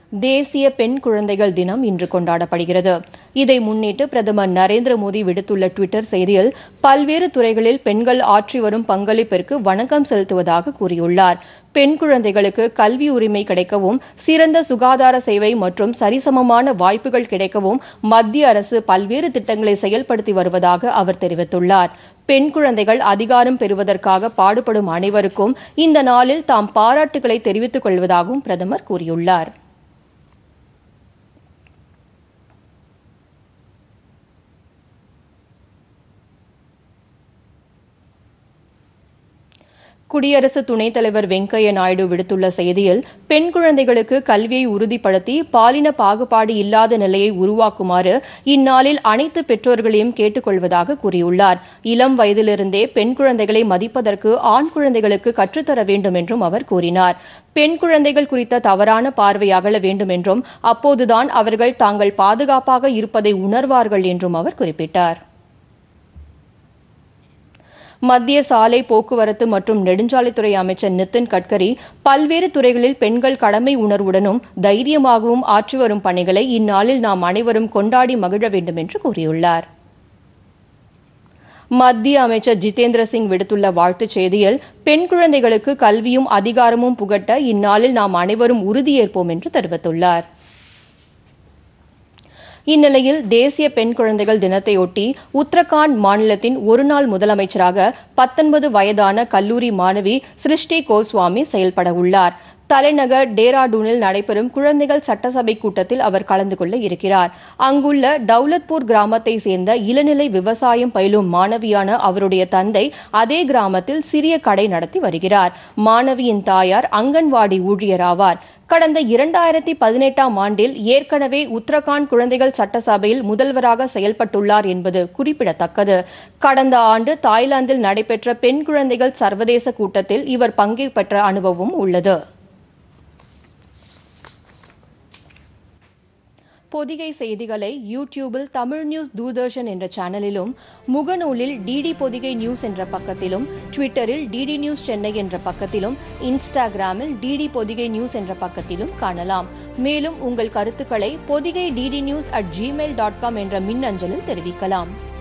தேசிய பெண் குழந்தைகள் தினம் இன்று கொண்டாடப்படுகிறது இதை முன்னிட்டு பிரதமர் நரேந்திர மோடி விடுத்துள்ள டுவிட்டர் செய்தியில் பல்வேறு துறைகளில் பெண்கள் ஆற்றி வரும் பங்களிப்பிற்கு வணக்கம் செலுத்துவதாக கூறியுள்ளார் பெண் குழந்தைகளுக்கு கல்வி உரிமை கிடைக்கவும் சிறந்த சுகாதார சேவை மற்றும் சரிசமமான வாய்ப்புகள் கிடைக்கவும் மத்திய அரசு பல்வேறு திட்டங்களை செயல்படுத்தி வருவதாக அவர் தெரிவித்துள்ளார் பெண் குழந்தைகள் அதிகாரம் பெறுவதற்காக பாடுபடும் அனைவருக்கும் இந்த நாளில் தாம் பாராட்டுகளை தெரிவித்துக் கொள்வதாகவும் பிரதமர் கூறியுள்ளார் குடியரசு துணைத் தலைவர் வெங்கையா நாயுடு விடுத்துள்ள செய்தியில் பெண் குழந்தைகளுக்கு கல்வியை உறுதிப்படுத்தி பாலின பாகுபாடு இல்லாத நிலையை உருவாக்குமாறு இந்நாளில் அனைத்து பெற்றோர்களையும் கேட்டுக்கொள்வதாக கூறியுள்ளார் இளம் வயதிலிருந்தே பெண் குழந்தைகளை மதிப்பதற்கு ஆண் குழந்தைகளுக்கு கற்றுத்தர வேண்டும் என்றும் அவர் கூறினார் பெண் குழந்தைகள் குறித்த தவறான பார்வை அகல வேண்டும் என்றும் அப்போதுதான் அவர்கள் தாங்கள் பாதுகாப்பாக இருப்பதை உணர்வார்கள் என்றும் அவர் குறிப்பிட்டார் மத்திய சாலை போக்குவரத்து மற்றும் நெடுஞ்சாலைத்துறை அமைச்சர் நிதின் கட்கரி பல்வேறு துறைகளில் பெண்கள் கடமை உணர்வுடனும் தைரியமாகவும் ஆற்றி வரும் பணிகளை இந்நாளில் நாம் அனைவரும் கொண்டாடி மகிழ வேண்டும் என்று கூறியுள்ளார் மத்திய அமைச்சர் ஜிதேந்திர சிங் விடுத்துள்ள வாழ்த்துச் செய்தியில் பெண் குழந்தைகளுக்கு கல்வியும் அதிகாரமும் புகட்ட இந்நாளில் நாம் அனைவரும் உறுதியேற்போம் என்று தெரிவித்துள்ளார் இந்நிலையில் தேசிய பெண் குழந்தைகள் தினத்தையொட்டி உத்தரகாண்ட் மாநிலத்தின் ஒருநாள் முதலமைச்சராக பத்தொன்பது வயதான கல்லூரி மாணவி சிருஷ்டி கோஸ்வாமி செயல்பட உள்ளார் தலைநகர் டேராடூனில் நடைபெறும் குழந்தைகள் சட்டசபை கூட்டத்தில் அவர் கலந்து கொள்ள இருக்கிறார் அங்குள்ள டவுலத்பூர் கிராமத்தை சேர்ந்த இளநிலை விவசாயம் பயிலும் மாணவியான அவருடைய தந்தை அதே கிராமத்தில் சிறிய கடை நடத்தி வருகிறார் மாணவியின் தாயார் அங்கன்வாடி ஊழியர் ஆவார் கடந்த இரண்டாயிரத்தி பதினெட்டாம் ஆண்டில் ஏற்கனவே உத்தரகாண்ட் குழந்தைகள் சட்டசபையில் முதல்வராக செயல்பட்டுள்ளார் என்பது குறிப்பிடத்தக்கது கடந்த ஆண்டு தாய்லாந்தில் நடைபெற்ற பெண் குழந்தைகள் சர்வதேச கூட்டத்தில் இவர் பங்கேற்பெற்ற அனுபவம் உள்ளது பொதிகை செய்திகளை யூடியூபில் தமிழ் நியூஸ் தூர்தர்ஷன் என்ற சேனலிலும் முகநூலில் டிடி பொதிகை நியூஸ் என்ற பக்கத்திலும் ட்விட்டரில் டிடி நியூஸ் சென்னை என்ற பக்கத்திலும் இன்ஸ்டாகிராமில் டிடி பொதிகை நியூஸ் என்ற பக்கத்திலும் காணலாம் மேலும் உங்கள் கருத்துக்களை Pothigai DD news at Gmail dot com என்ற மின்னஞ்சலில் தெரிவிக்கலாம்